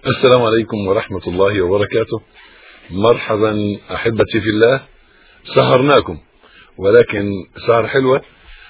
السلام عليكم ورحمة الله وبركاته مرحبا أحبتي في الله سهرناكم ولكن سهر حلوة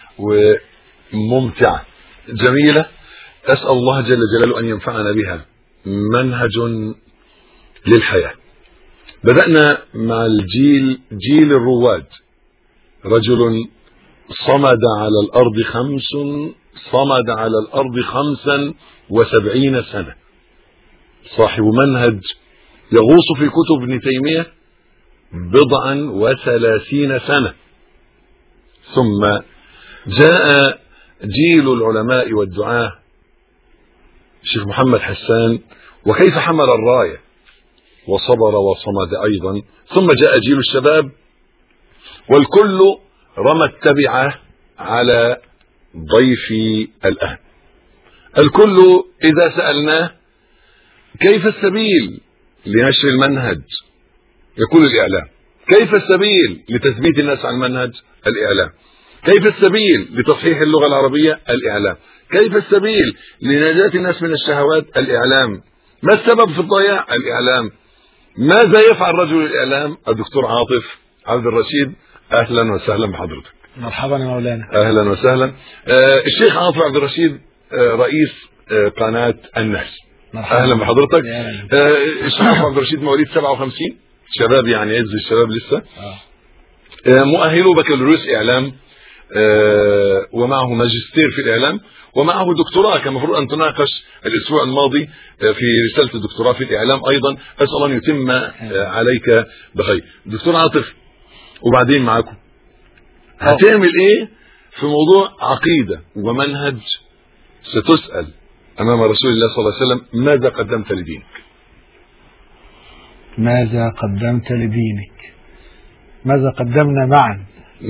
وممتعة جميلة أسأل الله جل جلاله أن ينفعنا بها منهج للحياة بدأنا مع الجيل جيل الرواد رجل صمد على الأرض خمس صمد على الأرض خمسا وسبعين سنة صاحب منهج يغوص في كتب ابن تيمية بضعا وثلاثين سنة ثم جاء جيل العلماء والدعاة الشيخ محمد حسان وكيف حمل الراية وصبر وصمد أيضا ثم جاء جيل الشباب والكل رمى التبعة على ضيفي الآن الكل إذا سألناه كيف السبيل لنشر المنهج يقول الإعلام كيف السبيل لتثبيت الناس على المنهج الإعلام كيف السبيل لتصحيح اللغة العربية الإعلام كيف السبيل لنجاة الناس من الشهوات الإعلام ما السبب في الضياع الإعلام ماذا يفعل رجل الإعلام الدكتور عاطف عبد الرشيد أهلا وسهلا بحضرتك مرحبا يا مولانا أهلا وسهلا آه الشيخ عاطف عبد الرشيد آه رئيس آه قناة الناس مرحبا اهلا بحضرتك يا أهلا. آه الشيخ عبد الرشيد مواليد 57 شباب يعني عز الشباب لسه آه. آه مؤهله بكالوريوس اعلام آه ومعه ماجستير في الاعلام ومعه دكتوراه كان المفروض ان تناقش الاسبوع الماضي آه في رساله الدكتوراه في الاعلام ايضا اسال الله ان يتم آه عليك بخير دكتور عاطف وبعدين معاكم هتعمل ايه في موضوع عقيده ومنهج ستسال امام رسول الله صلى الله عليه وسلم ماذا قدمت لدينك ماذا قدمت لدينك ماذا قدمنا معا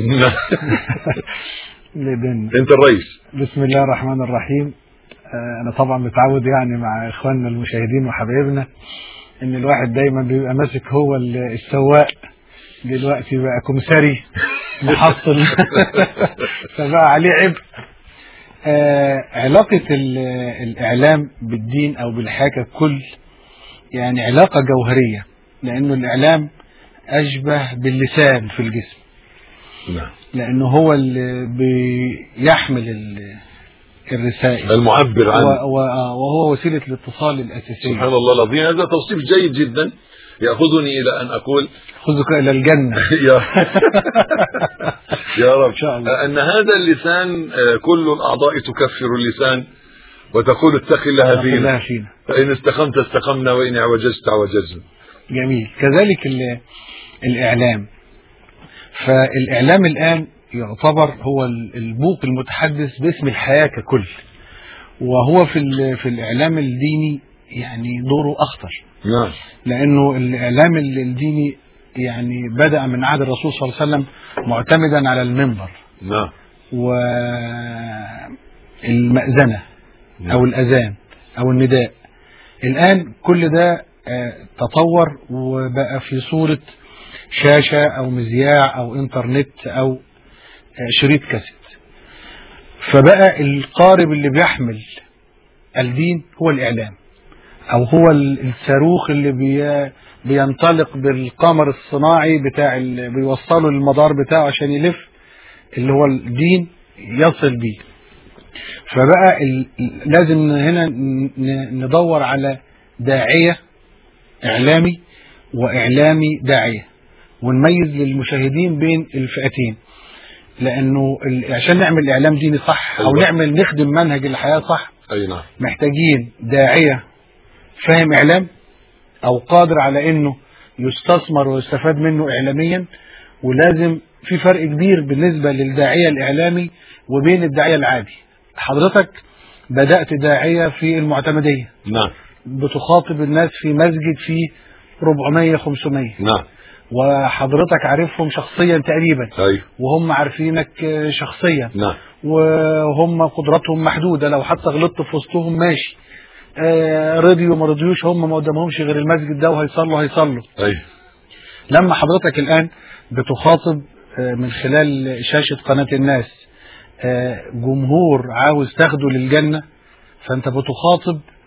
لديننا انت الرئيس بسم الله الرحمن الرحيم آه، انا طبعا متعود يعني مع اخواننا المشاهدين وحبايبنا ان الواحد دايما بيبقى ماسك هو ال- السواق دلوقتي بقى كمساري محصل فبقى عليه عبء آه، علاقة ال- الإعلام بالدين أو بالحياة ككل يعني علاقة جوهرية لأنه الإعلام أشبه باللسان في الجسم نعم لأنه هو اللي بيحمل ال- الرسائل المعبر عن و- و- آه، وهو وسيلة الاتصال الأساسية سبحان الله العظيم هذا توصيف جيد جدا ياخذني الى ان اقول خذك إلى الجنة يا يا رب إن شاء الله. ان هذا اللسان آه، كل الاعضاء تكفر اللسان وتقول اتق الله الله فينا فينا فان استقمت استقمنا وان اعوججت اعوججنا جميل كذلك ال- الإعلام فالإعلام الآن يعتبر هو ال- البوق المتحدث باسم الحياة ككل وهو في ال- في الإعلام الديني يعني دوره أخطر نعم لأنه الإعلام ال- الديني يعني بدأ من عهد الرسول صلى الله عليه وسلم معتمدا على المنبر نعم والمأذنة أو الأذان أو النداء الآن كل ده آه، تطور وبقى في صورة شاشة أو مذياع أو إنترنت أو آه، شريط كاسيت فبقى القارب اللي بيحمل الدين هو الإعلام أو هو ال- الصاروخ اللي بي بينطلق بالقمر الصناعي بتاع ال- بيوصله للمدار بتاعه عشان يلف اللي هو الدين يصل بيه فبقى ال... لازم هنا ن- ندور على داعية إعلامي وإعلامي داعية ونميز للمشاهدين بين الفئتين لأنه ال... عشان نعمل إعلام ديني صح أو أيوة. نعمل نخدم منهج الحياة صح اي نعم محتاجين داعية فاهم إعلام أو قادر على إنه يستثمر ويستفاد منه إعلاميا ولازم في فرق كبير بالنسبة للداعية الإعلامي وبين الداعية العادي حضرتك بدأت داعية في المعتمدية نعم بتخاطب الناس في مسجد فيه 400 500 نعم وحضرتك عارفهم شخصيا تقريبا ايوه وهم عارفينك آه، شخصيا نعم وهم قدراتهم محدوده لو حتى غلطت في وسطهم ماشي آه رضيوا ما رضيوش هم ما قدامهمش غير المسجد ده وهيصلوا هيصلوا ايوه لما حضرتك الان بتخاطب آه من خلال شاشه قناه الناس آه جمهور عاوز تاخده للجنه فانت بتخاطب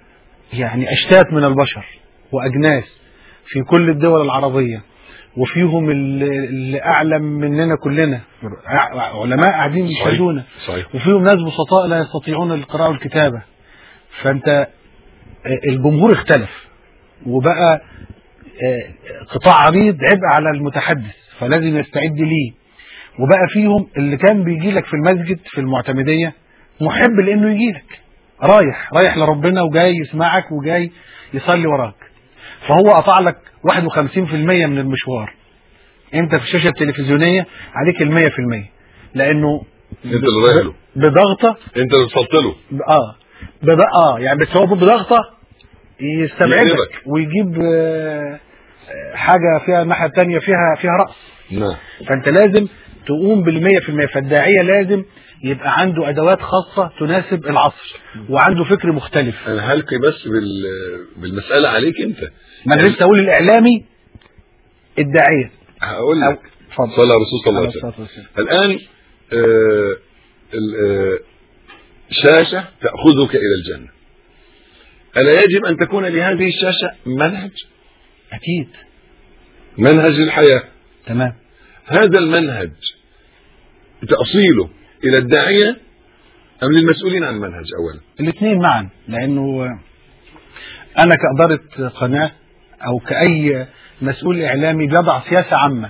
يعني اشتات من البشر واجناس في كل الدول العربيه وفيهم اللي اللي اعلم مننا كلنا ع- علماء قاعدين صحيح. يشهدونا صحيح وفيهم ناس بسطاء لا يستطيعون القراءة والكتابة فأنت آه، الجمهور اختلف وبقى آه، قطاع عريض عبء على المتحدث فلازم يستعد ليه وبقى فيهم اللي كان بيجي لك في المسجد في المعتمدية محب لأنه يجي لك رايح رايح لربنا وجاي يسمعك وجاي يصلي وراك فهو قطع لك 51% من المشوار انت في الشاشة التلفزيونية عليك المية في المية لأنه انت اللي رايح له بضغطة انت اللي وصلت له اه بض... اه يعني بس هو بضغطة يستبعدك يقلبك. ويجيب آه، آه، حاجة فيها الناحية التانية فيها فيها رأس نعم فأنت لازم تقوم بالمية في المية فالداعية لازم يبقى عنده أدوات خاصة تناسب العصر وعنده فكر مختلف انا هلقي بس بال... بالمساله عليك انت ما أنا لسه أقول الإعلامي الداعية هقول أو لك اتفضل صلى على الرسول صلى الله عليه عليه وسلم الصلاة والسلام. الآن آه، ال- آه، شاشة تأخذك إلى الجنة ألا يجب أن تكون لهذه الشاشة منهج أكيد منهج للحياة تمام هذا المنهج تأصيله إلى الداعية أم للمسؤولين عن المنهج أولا الاثنين معا لانه انا كاداره قناه او كاي مسؤول اعلامي بيضع سياسه عامه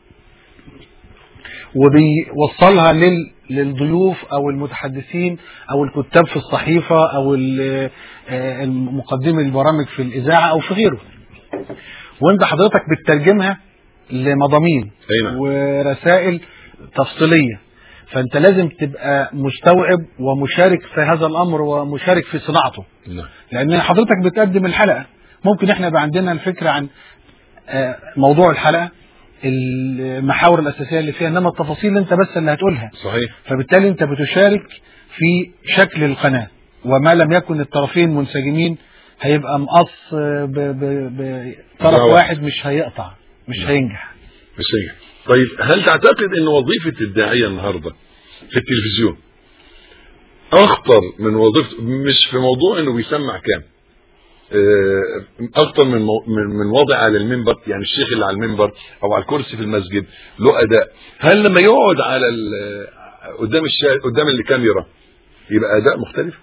وبيوصلها لل للضيوف او المتحدثين او الكتاب في الصحيفه او ال- آه، مقدمي البرامج في الاذاعه او في غيره وانت حضرتك بتترجمها لمضامين أي نعم. ورسائل تفصيليه فانت لازم تبقى مستوعب ومشارك في هذا الامر ومشارك في صناعته نعم لان حضرتك بتقدم الحلقه ممكن احنا يبقى عندنا الفكره عن آه، موضوع الحلقه المحاور الاساسيه اللي فيها انما التفاصيل انت بس اللي هتقولها صحيح فبالتالي انت بتشارك في شكل القناه وما لم يكن الطرفين منسجمين هيبقى مقص آه، ب- ب- بطرف برافو. واحد مش هيقطع مش نعم. هينجح مش هي طيب هل تعتقد أن وظيفة الداعية النهاردة في التلفزيون أخطر من وظيفته مش في موضوع أنه بيسمع كام آه، اكتر من مو- من من وضع على المنبر يعني الشيخ اللي على المنبر او على الكرسي في المسجد له اداء هل لما يقعد على ال- قدام الشا... قدام الكاميرا يبقى اداء مختلف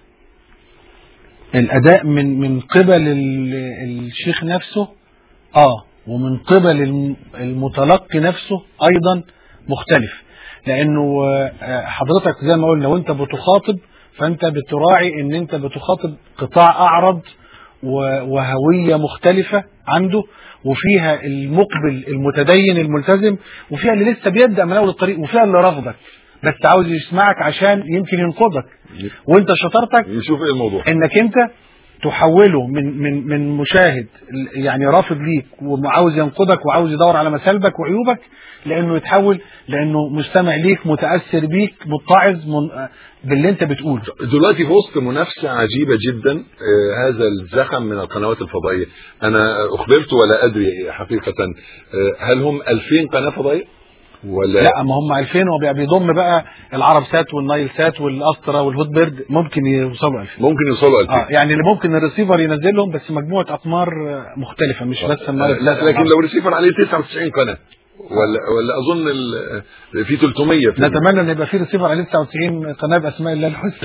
الاداء من من قبل ال- الشيخ نفسه اه ومن قبل الم- المتلقي نفسه ايضا مختلف لانه آه، حضرتك زي ما قلنا وانت بتخاطب فانت بتراعي ان انت بتخاطب قطاع اعرض و- وهويه مختلفه عنده وفيها المقبل المتدين الملتزم وفيها اللي لسه بيبدا من اول الطريق وفيها اللي رافضك بس عاوز يسمعك عشان يمكن ينقذك وانت شطارتك نشوف ايه الموضوع انك انت تحوله من من من مشاهد يعني رافض ليك وعاوز ينقدك وعاوز يدور على مسالبك وعيوبك لانه يتحول لانه مستمع ليك متاثر بيك متعظ من باللي انت بتقوله دلوقتي في وسط منافسه عجيبه جدا آه، هذا الزخم من القنوات الفضائيه انا اخبرت ولا ادري حقيقه آه، هل هم 2000 قناه فضائيه ولا لا ما هم 2000 هو بيضم بقى العرب سات والنايل سات والاسترا والهوت بيرد ممكن يوصلوا 2000 ممكن يوصلوا 2000 اه يعني اللي ممكن الريسيفر ينزلهم بس مجموعه اقمار آه، مختلفه مش بس النايل لا سات لكن لو ريسيفر عليه 99 قناه ولا ولا اظن ال- في 300 في نتمنى ان يبقى في ريسيفر عليه 99 قناه باسماء الله الحسنى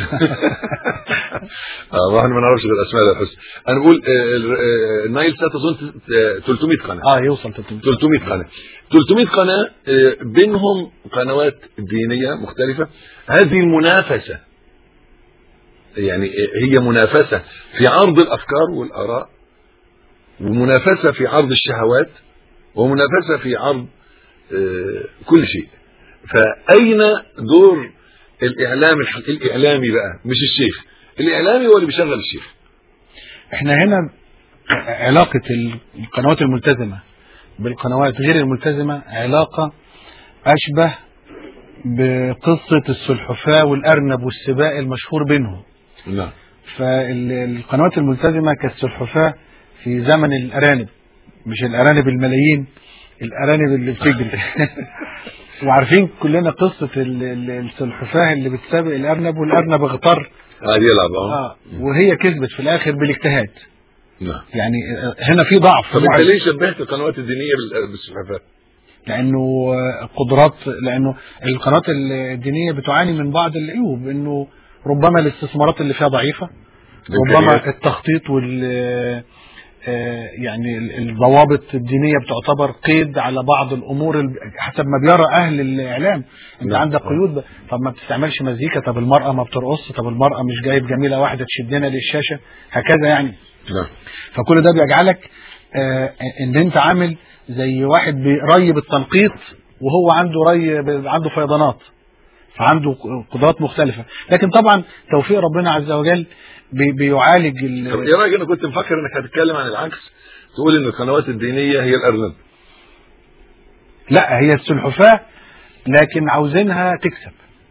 اه ما احنا ما نعرفش غير اسماء الله الحسنى انا بقول آه، ال- آه، النايل سات اظن آه، 300 قناه اه يوصل 300 300 قناه 300 قناه آه، بينهم قنوات دينيه مختلفه هذه المنافسه يعني آه، هي منافسه في عرض الافكار والاراء ومنافسه في عرض الشهوات ومنافسه في عرض آه، كل شيء فاين دور الاعلام الح- الاعلامي بقى مش الشيخ الاعلامي هو اللي بيشغل الشيخ احنا هنا علاقة القنوات الملتزمة بالقنوات غير الملتزمة علاقة أشبه بقصة السلحفاة والأرنب والسباق المشهور بينهم نعم فالقنوات الملتزمة كالسلحفاة في زمن الأرانب مش الأرانب الملايين الأرانب اللي بتجري وعارفين كلنا قصة ال- ال- السلحفاة اللي بتسابق الأرنب والأرنب اغتر قاعد يلعب اه اه وهي كسبت في الاخر بالاجتهاد نعم يعني هنا في ضعف طب انت معين. ليه شبهت القنوات الدينيه بال- بالسلحفاه؟ لانه قدرات لانه القنوات الدينيه بتعاني من بعض العيوب انه ربما الاستثمارات اللي فيها ضعيفه ربما الإمكانيات. التخطيط وال آه، يعني ال- الضوابط الدينيه بتعتبر قيد على بعض الامور ال- حسب ما بيرى اهل الاعلام انت نعم. عندك قيود ب- طب ما بتستعملش مزيكا طب المراه ما بترقص طب المراه مش جايب جميله واحده تشدنا للشاشه هكذا يعني نعم فكل ده بيجعلك آه، ان انت عامل زي واحد بيري بالتنقيط وهو عنده ري ب- عنده فيضانات فعنده قدرات مختلفة لكن طبعا توفيق ربنا عز وجل بي- بيعالج ال- طب ايه رايك انا كنت مفكر انك هتتكلم عن العكس تقول ان القنوات الدينيه هي الارنب لا هي السلحفاة لكن عاوزينها تكسب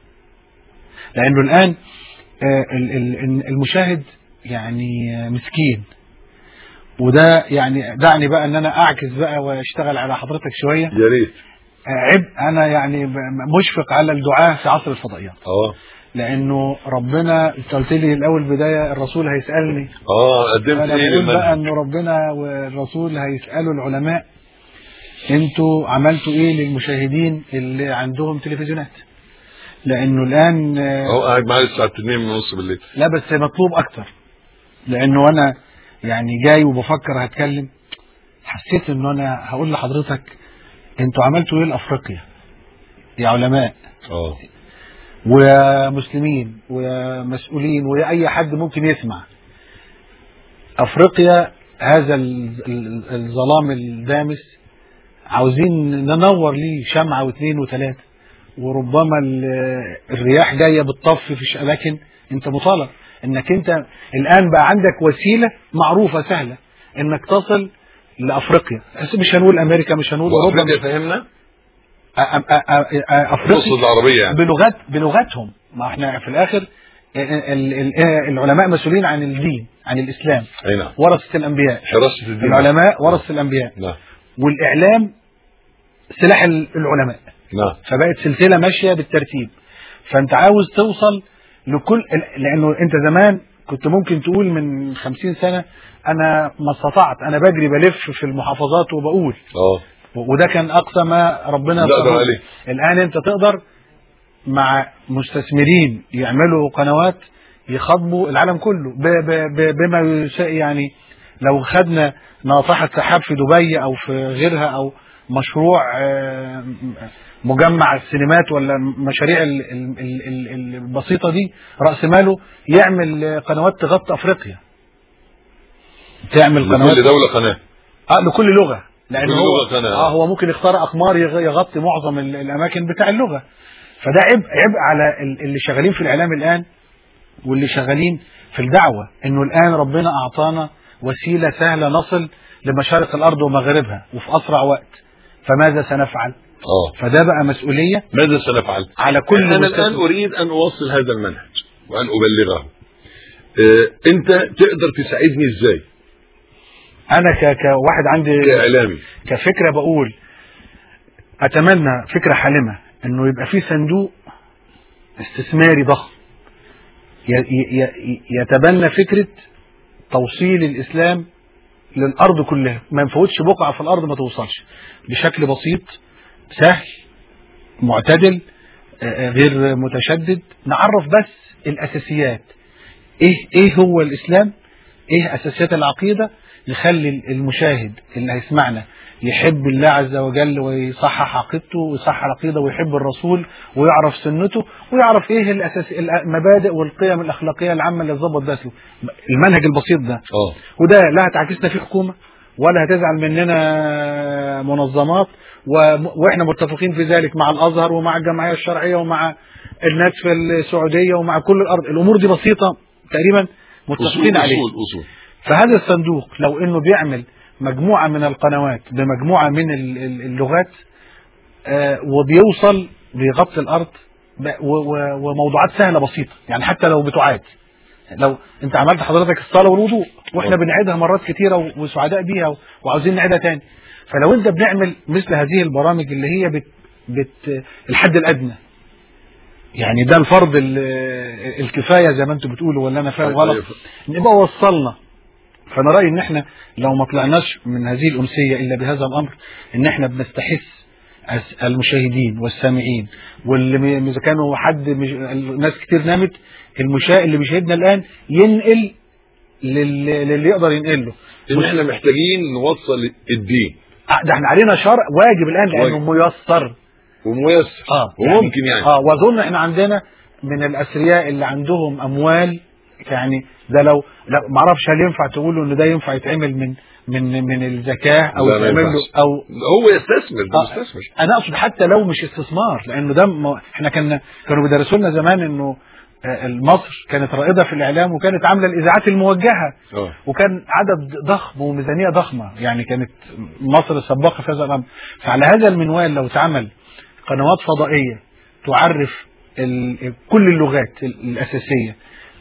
لانه الان آه، ال- ال- المشاهد يعني آه، مسكين وده يعني دعني بقى ان انا اعكس بقى واشتغل على حضرتك شويه يا ريت عبء انا يعني ب- مشفق على الدعاة في عصر الفضائيات اه لانه ربنا انت قلت لي الاول بدايه الرسول هيسالني اه قدمت انا ايه بقول بقى للمنهج ان ربنا والرسول هيسالوا العلماء انتوا عملتوا ايه للمشاهدين اللي عندهم تلفزيونات لانه الان آه، اهو قاعد معايا الساعه 2 ونص بالليل لا بس مطلوب اكتر لانه انا يعني جاي وبفكر هتكلم حسيت ان انا هقول لحضرتك انتوا عملتوا ايه لافريقيا يا علماء اه ويا مسلمين ويا مسؤولين ويا اي حد ممكن يسمع افريقيا هذا ال- ال- الظلام الدامس عاوزين ننور ليه شمعة واثنين وثلاثة وربما ال- الرياح جاية بالطف في الش- لكن انت مطالب انك انت الان بقى عندك وسيلة معروفة سهلة انك تصل لافريقيا بس مش هنقول امريكا مش هنقول اوروبا وافريقيا مش فهمنا أ- أ- أ- أ- افريقيا تقصد العربيه يعني بلغات بلغتهم ما احنا في الاخر ال- ال- العلماء مسؤولين عن الدين عن الاسلام اي نعم ورثه الانبياء حراسه الدين العلماء ورثه الانبياء نعم والاعلام سلاح ال- العلماء نعم فبقت سلسله ماشيه بالترتيب فانت عاوز توصل لكل لانه انت زمان كنت ممكن تقول من خمسين سنه انا ما استطعت انا بجري بلف في المحافظات وبقول اه وده كان اقصى ما ربنا لا، ده يسره. عليه. الان انت تقدر مع مستثمرين يعملوا قنوات يخاطبوا العالم كله ب- ب- ب- بما يس- يعني لو خدنا ناطحة سحاب في دبي او في غيرها او مشروع آه، مجمع السينمات ولا مشاريع ال- ال- ال- ال- البسيطة دي رأس ماله يعمل قنوات تغطي افريقيا تعمل قنوات لكل دوله قناه اه لكل لغه لان كل هو لغة قناة. اه هو ممكن يختار اقمار يغ- يغطي معظم ال- الاماكن بتاع اللغه فده عبء عبء على ال- اللي شغالين في الاعلام الان واللي شغالين في الدعوه انه الان ربنا اعطانا وسيله سهله نصل لمشارق الارض ومغاربها وفي اسرع وقت فماذا سنفعل؟ اه فده بقى مسؤوليه ماذا سنفعل على كل انا مستثمر. الان اريد ان اوصل هذا المنهج وان ابلغه آه، انت تقدر تساعدني ازاي انا ك... كواحد عندي كاعلامي كفكره بقول اتمنى فكره حالمه انه يبقى في صندوق استثماري ضخم ي- ي- يتبنى فكره توصيل الاسلام للارض كلها ما ينفوتش بقعه في الارض ما توصلش بشكل بسيط سهل معتدل آه، آه، غير متشدد نعرف بس الاساسيات ايه ايه هو الاسلام ايه اساسيات العقيده نخلي المشاهد اللي هيسمعنا يحب الله عز وجل ويصحح عقيدته ويصحح العقيده ويحب الرسول ويعرف سنته ويعرف ايه الاساس المبادئ والقيم الاخلاقيه العامه اللي تظبط دسله المنهج البسيط ده اه وده لا هتعكسنا فيه حكومه ولا هتزعل مننا منظمات و- واحنا متفقين في ذلك مع الازهر ومع الجمعيه الشرعيه ومع الناس في السعوديه ومع كل الارض الامور دي بسيطه تقريبا متفقين اصول عليها اصول اصول فهذا الصندوق لو انه بيعمل مجموعه من القنوات بمجموعه من ال- ال- اللغات آه، وبيوصل بيغطي الارض ب- و- و- وموضوعات سهله بسيطه يعني حتى لو بتعاد لو انت عملت حضرتك الصلاه والوضوء واحنا آه. بنعيدها مرات كتيره و- وسعداء بيها و- وعاوزين نعيدها تاني فلو انت بنعمل مثل هذه البرامج اللي هي بت, بت الحد الادنى يعني ده الفرض ال- الكفايه زي ما انتم بتقولوا ولا انا فاهم غلط نبقى وصلنا فانا رايي ان احنا لو ما طلعناش من هذه الامسيه الا بهذا الامر ان احنا بنستحث أس- المشاهدين والسامعين واللي م- اذا كانوا حد مش... ناس كتير نامت المشاهد اللي بيشاهدنا الان ينقل لل... للي يقدر ينقل له ان احنا محتاجين نوصل الدين آه، ده احنا علينا شرع واجب الان لانه ميسر وميسر اه وممكن يعني اه واظن احنا عندنا من الاثرياء اللي عندهم اموال يعني ده لو لا ما اعرفش هل ينفع تقولوا ان ده ينفع يتعمل من من من الزكاه او لا، ما يتعمل له ينفعش. او هو يستثمر ده آه. مستثمر انا اقصد حتى لو مش استثمار لانه ده م... احنا كنا كانوا بيدرسوا لنا زمان انه آه، مصر كانت رائده في الاعلام وكانت عامله الاذاعات الموجهه اه وكان عدد ضخم وميزانيه ضخمه يعني كانت مصر السباقه في هذا الامر فعلى هذا المنوال لو اتعمل قنوات فضائيه تعرف ال... كل اللغات ال- الاساسيه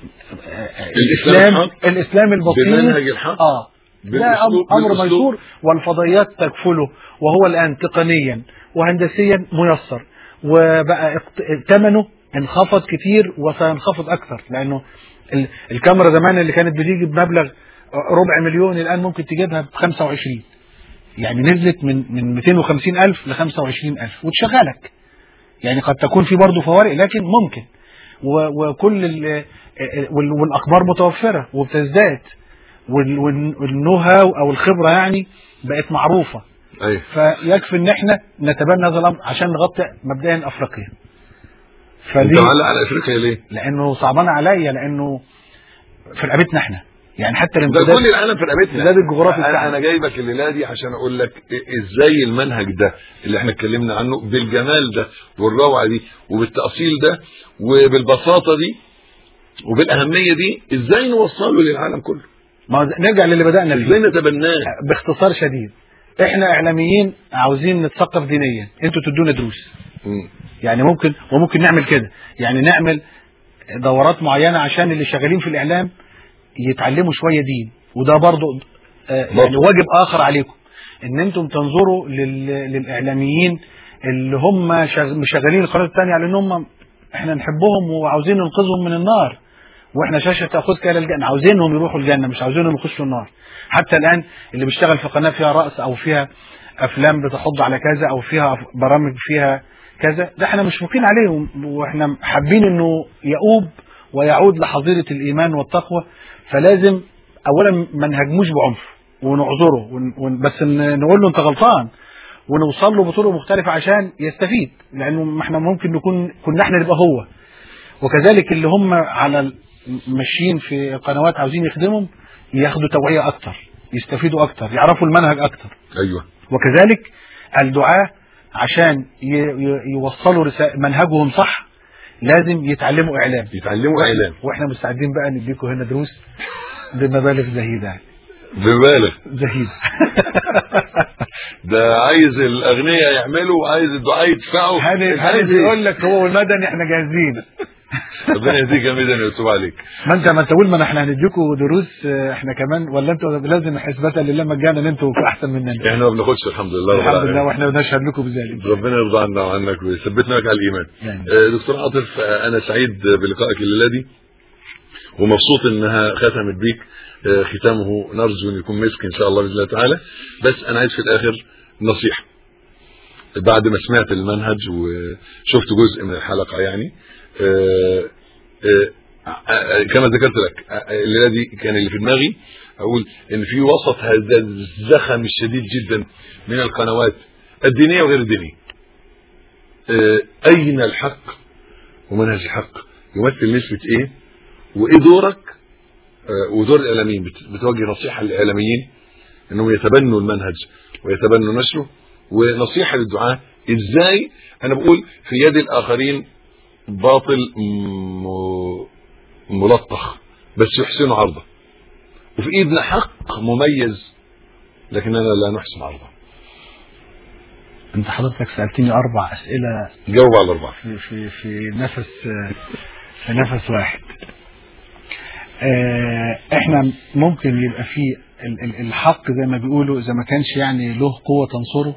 الإسلام الحق الاسلام البسيط بمنهج الحق اه ده بالأسلوب- أم- امر بالأسلوب. ميسور والفضائيات تكفله وهو الان تقنيا وهندسيا ميسر وبقى اقت- ثمنه انخفض كتير وسينخفض اكثر لانه ال- الكاميرا زمان اللي كانت بتيجي بمبلغ ربع مليون الان ممكن تجيبها ب 25 يعني نزلت من من 250 الف ل 25 الف وتشغلك يعني قد تكون في برضه فوارق لكن ممكن و- وكل ال- وال- والاخبار متوفره وبتزداد وال- وال- والنهى او الخبره يعني بقت معروفه ايوه فيكفي ان احنا نتبنى هذا الامر عشان نغطي مبدئيا افريقيا انت فدي معلق على افريقيا ليه؟ لانه صعبان عليا لانه في رقبتنا احنا يعني حتى ده الامتداد كل العالم في رقبتنا الامتداد الجغرافي انا بتاعنا انا جايبك الليله دي عشان اقول لك إيه- ازاي المنهج ده اللي احنا اتكلمنا عنه بالجمال ده والروعه دي وبالتاصيل ده وبالبساطه دي وبالاهميه دي ازاي نوصله للعالم كله ما نرجع للي بدانا ازاي فيه نتبناه باختصار شديد احنا اعلاميين عاوزين نتثقف دينيا انتوا تدونا دروس مم. يعني ممكن وممكن نعمل كده يعني نعمل دورات معينه عشان اللي شغالين في الاعلام يتعلموا شويه دين وده برضو آه، يعني برضو. واجب اخر عليكم ان انتم تنظروا لل... للاعلاميين اللي هم شغ... مش شغالين القناه الثانيه على ان هم احنا نحبهم وعاوزين ننقذهم من النار واحنا شاشه تاخذك الى الجنه عاوزينهم يروحوا الجنه مش عاوزينهم يخشوا النار حتى الان اللي بيشتغل في قناه فيها راس او فيها افلام بتحض على كذا او فيها أف- برامج فيها كذا ده احنا مشفقين عليهم واحنا حابين انه يؤوب ويعود لحظيره الايمان والتقوى فلازم اولا ما نهاجموش بعنف ونعذره ون... ون... بس ن- نقول له انت غلطان ونوصل له بطرق مختلفه عشان يستفيد لانه ما احنا ممكن نكون كنا احنا نبقى هو وكذلك اللي هم على ال- ماشيين في قنوات عاوزين يخدمهم ياخدوا توعيه اكتر يستفيدوا اكتر يعرفوا المنهج اكتر ايوه وكذلك الدعاة عشان ي- ي- يوصلوا رسا- منهجهم صح لازم يتعلموا اعلام يتعلموا اعلام واحنا مستعدين بقى نديكم هنا دروس بمبالغ زهيده يعني. ببالغ زهيده ده عايز الاغنياء يعملوا وعايز الدعاء يدفعوا هاني أنت هاني عايز إيه؟ بيقول لك هو والمدني احنا جاهزين ربنا يهديك يا ميدان ويتوب عليك ما انت ما انت تقول ما احنا هنديكم دروس اه، احنا كمان ولا انتوا لازم حسبة لله مجانا ان انتوا احسن مننا احنا ما بناخدش الحمد لله رب الحمد العالمين. لله واحنا بنشهد لكم بذلك ربنا يرضى عنا وعنك ويثبتنا لك على الايمان يعني. آه، دكتور عاطف آه، انا سعيد بلقائك الليله دي ومبسوط انها ختمت بيك آه، ختامه نرجو ان يكون مسك ان شاء الله باذن الله تعالى بس انا عايز في الاخر نصيحه بعد ما سمعت المنهج وشفت جزء من الحلقه يعني آه، آه، آه، كما ذكرت لك آه، الليله دي كان اللي في دماغي اقول ان في وسط هذا الزخم الشديد جدا من القنوات الدينيه وغير الدينيه آه، اين الحق ومنهج الحق يمثل نسبه ايه وايه دورك آه، ودور الاعلاميين بت- بتوجه نصيحه للاعلاميين انهم يتبنوا المنهج ويتبنوا نشره ونصيحه للدعاه ازاي انا بقول في يد الاخرين باطل م- ملطخ بس يحسنوا عرضه وفي ايدنا حق مميز لكننا لا نحسن عرضه انت حضرتك سالتني اربع اسئله جاوب على الاربعه في في في نفس في نفس واحد آه، احنا ممكن يبقى في ال- ال- الحق زي ما بيقولوا اذا ما كانش يعني له قوه تنصره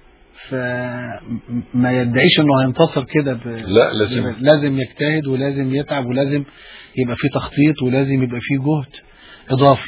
فما يدعيش انه هينتصر كده ب... لا لازم لازم يجتهد ولازم يتعب ولازم يبقى في تخطيط ولازم يبقى في جهد اضافي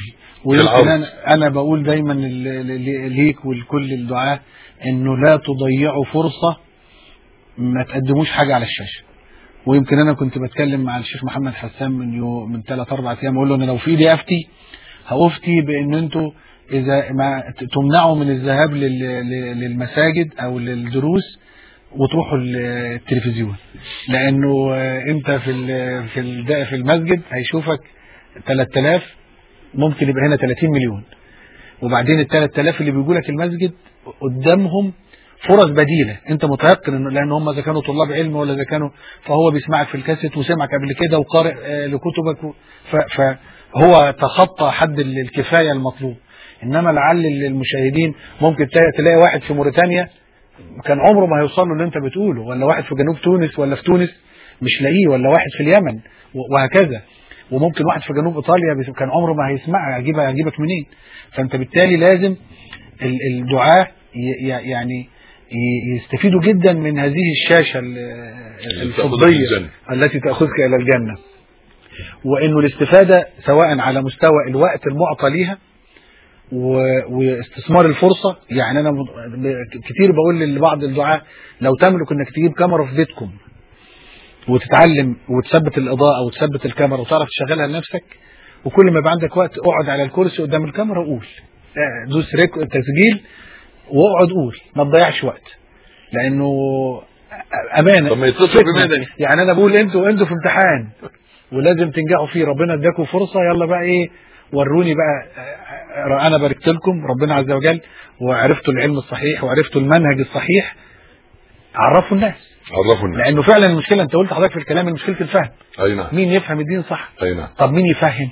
ويمكن العرض. انا انا بقول دايما ل- ل- ليك ولكل الدعاة انه لا تضيعوا فرصة ما تقدموش حاجة على الشاشة ويمكن انا كنت بتكلم مع الشيخ محمد حسان من يو من ثلاث اربع ايام اقول له انا لو في ايدي افتي هافتي بان انتوا اذا ما ت- تمنعوا من الذهاب لل- ل- للمساجد او للدروس وتروحوا ال- التلفزيون لانه آه، انت في ال- في ال- في المسجد هيشوفك 3000 ممكن يبقى هنا 30 مليون وبعدين ال 3000 اللي بيجوا لك المسجد قدامهم فرص بديله انت متيقن انه لان هم اذا كانوا طلاب علم ولا اذا كانوا فهو بيسمعك في الكاسيت وسمعك قبل كده وقارئ آه، لكتبك و- ف- فهو تخطى حد ال- الكفايه المطلوب انما لعل ال- المشاهدين ممكن تلاقي تلاقي واحد في موريتانيا كان عمره ما هيوصل له اللي انت بتقوله ولا واحد في جنوب تونس ولا في تونس مش لاقيه ولا واحد في اليمن و- وهكذا وممكن واحد في جنوب ايطاليا بس- كان عمره ما هيسمعك هيجيبك هيجيبك منين فانت بالتالي لازم ال- الدعاة ي- ي- يعني ي- يستفيدوا جدا من هذه الشاشة ال- تأخذك الفضية الجنة. التي تأخذك إلى الجنة وإنه الاستفادة سواء على مستوى الوقت المعطى ليها و- واستثمار الفرصة يعني أنا م- ب- كتير بقول لبعض الدعاة لو تملك إنك تجيب كاميرا في بيتكم وتتعلم وتثبت الإضاءة وتثبت الكاميرا وتعرف تشغلها لنفسك وكل ما يبقى عندك وقت اقعد على الكرسي قدام الكاميرا وقول آه، دوس ريك تسجيل واقعد قول ما تضيعش وقت لانه امانه طب ما يتصل فتنة. بمدني. يعني انا بقول انتوا انتوا في امتحان ولازم تنجحوا فيه ربنا اداكم فرصه يلا بقى ايه وروني بقى آه، انا باركت لكم ربنا عز وجل وعرفتوا العلم الصحيح وعرفتوا المنهج الصحيح عرفوا الناس عرفوا الناس لانه فعلا المشكله انت قلت حضرتك في الكلام مشكله الفهم اي نعم مين يفهم الدين صح اي نعم طب مين يفهم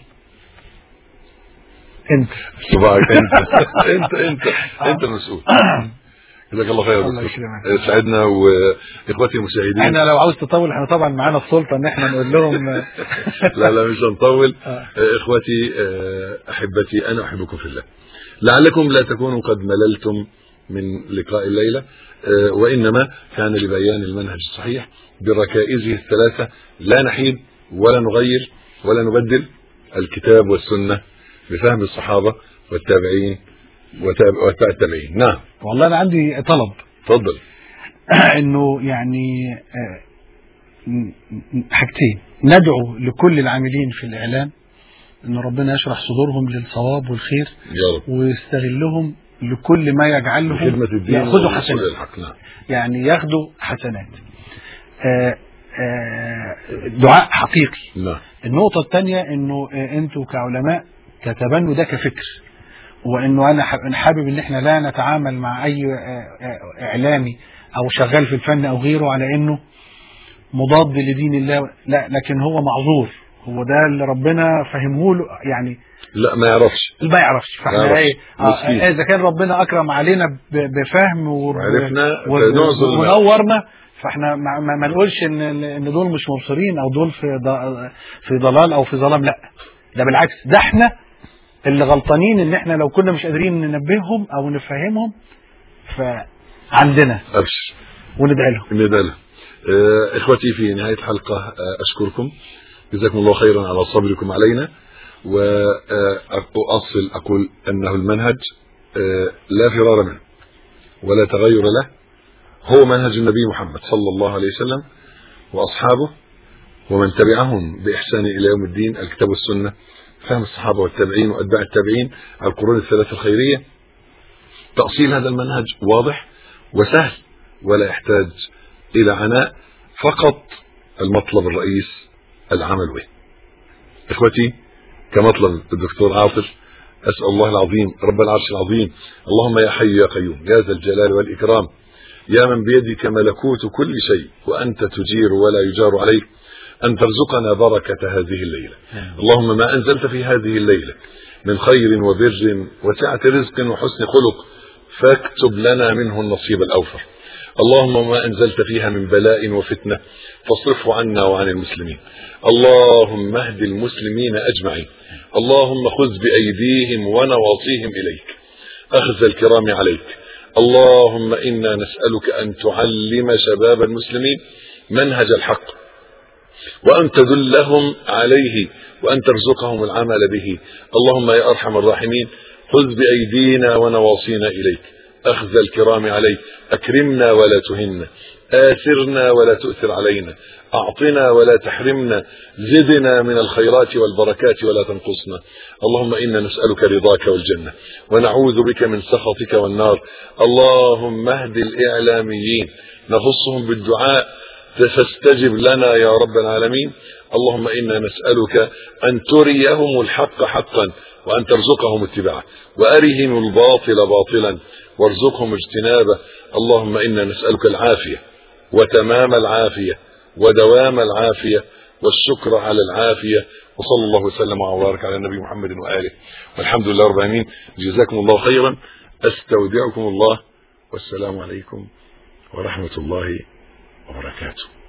انت صباعك انت انت انت انت المسؤول جزاك الله خير يا الله دكتور. يكرمك. سعدنا واخواتي المشاهدين احنا لو عاوز تطول احنا طبعا معانا السلطه ان احنا نقول لهم لا لا مش هنطول آه. آه، اخوتي آه، احبتي انا احبكم في الله لعلكم لا تكونوا قد مللتم من لقاء الليله آه، وانما كان لبيان المنهج الصحيح بركائزه الثلاثه لا نحيد ولا نغير ولا نبدل الكتاب والسنه بفهم الصحابه والتابعين وتابع واتباع التابعين نعم والله انا عندي طلب تفضل انه يعني آه، م- م- حاجتين ندعو لكل العاملين في الاعلام ان ربنا يشرح صدورهم للصواب والخير يا رب ويستغلهم لكل ما يجعلهم خدمه الدين ياخذوا والوصول حسنات إلى الحق نعم يعني ياخدوا حسنات آه، آه، دعاء حقيقي نعم النقطة الثانية انه آه، انتوا كعلماء تتبنوا ده كفكر وانه انا ح- أنا حابب ان احنا لا نتعامل مع اي آه، آه، اعلامي او شغال في الفن او غيره على انه مضاد لدين الله لا لكن هو معذور هو ده اللي ربنا فهمه له يعني لا ما يعرفش ما يعرفش ما فاحنا يعرفش. ايه آه، مسكين. آه، اذا كان ربنا اكرم علينا ب- بفهم و- وعرفنا و- فنعذر و- له. ونورنا فاحنا ما, ما, ما نقولش ان ان دول مش مبصرين او دول في ض- في ضلال او في ظلام لا ده بالعكس ده احنا اللي غلطانين ان احنا لو كنا مش قادرين ننبههم او نفهمهم فعندنا ابشر وندعي لهم ندى له آه، اخوتي في نهايه الحلقه آه، اشكركم جزاكم الله خيرا على صبركم علينا واصل اقول انه المنهج آه، لا فرار منه ولا تغير له هو منهج النبي محمد صلى الله عليه وسلم واصحابه ومن تبعهم باحسان الى يوم الدين الكتاب والسنه فهم الصحابه والتابعين واتباع التابعين القرون الثلاثه الخيريه تاصيل هذا المنهج واضح وسهل ولا يحتاج الى عناء فقط المطلب الرئيس العمل به اخوتي كمطلب الدكتور عاطف اسال الله العظيم رب العرش العظيم اللهم يا حي يا قيوم يا ذا الجلال والاكرام يا من بيدك ملكوت كل شيء وانت تجير ولا يجار عليك ان ترزقنا بركه هذه الليله اللهم ما انزلت في هذه الليله من خير وبر وسعه رزق وحسن خلق فاكتب لنا منه النصيب الاوفر اللهم ما انزلت فيها من بلاء وفتنه فاصرفه عنا وعن المسلمين اللهم اهد المسلمين اجمعين اللهم خذ بايديهم ونواصيهم اليك اخذ الكرام عليك اللهم انا نسالك ان تعلم شباب المسلمين منهج الحق وأن تدلهم عليه وأن ترزقهم العمل به اللهم يا أرحم الراحمين خذ بأيدينا ونواصينا إليك أخذ الكرام عليك أكرمنا ولا تهنا آثرنا ولا تؤثر علينا أعطنا ولا تحرمنا زدنا من الخيرات والبركات ولا تنقصنا اللهم إنا نسألك رضاك والجنة ونعوذ بك من سخطك والنار اللهم اهد الإعلاميين نخصهم بالدعاء فاستجب لنا يا رب العالمين اللهم إنا نسألك أن تريهم الحق حقا وأن ترزقهم اتباعه وأرهم الباطل باطلا وارزقهم اجتنابه اللهم إنا نسألك العافية وتمام العافية ودوام العافية والشكر على العافية وصلى الله وسلم وبارك على النبي محمد وآله والحمد لله رب العالمين جزاكم الله خيرا استودعكم الله والسلام عليكم ورحمة الله وبركاته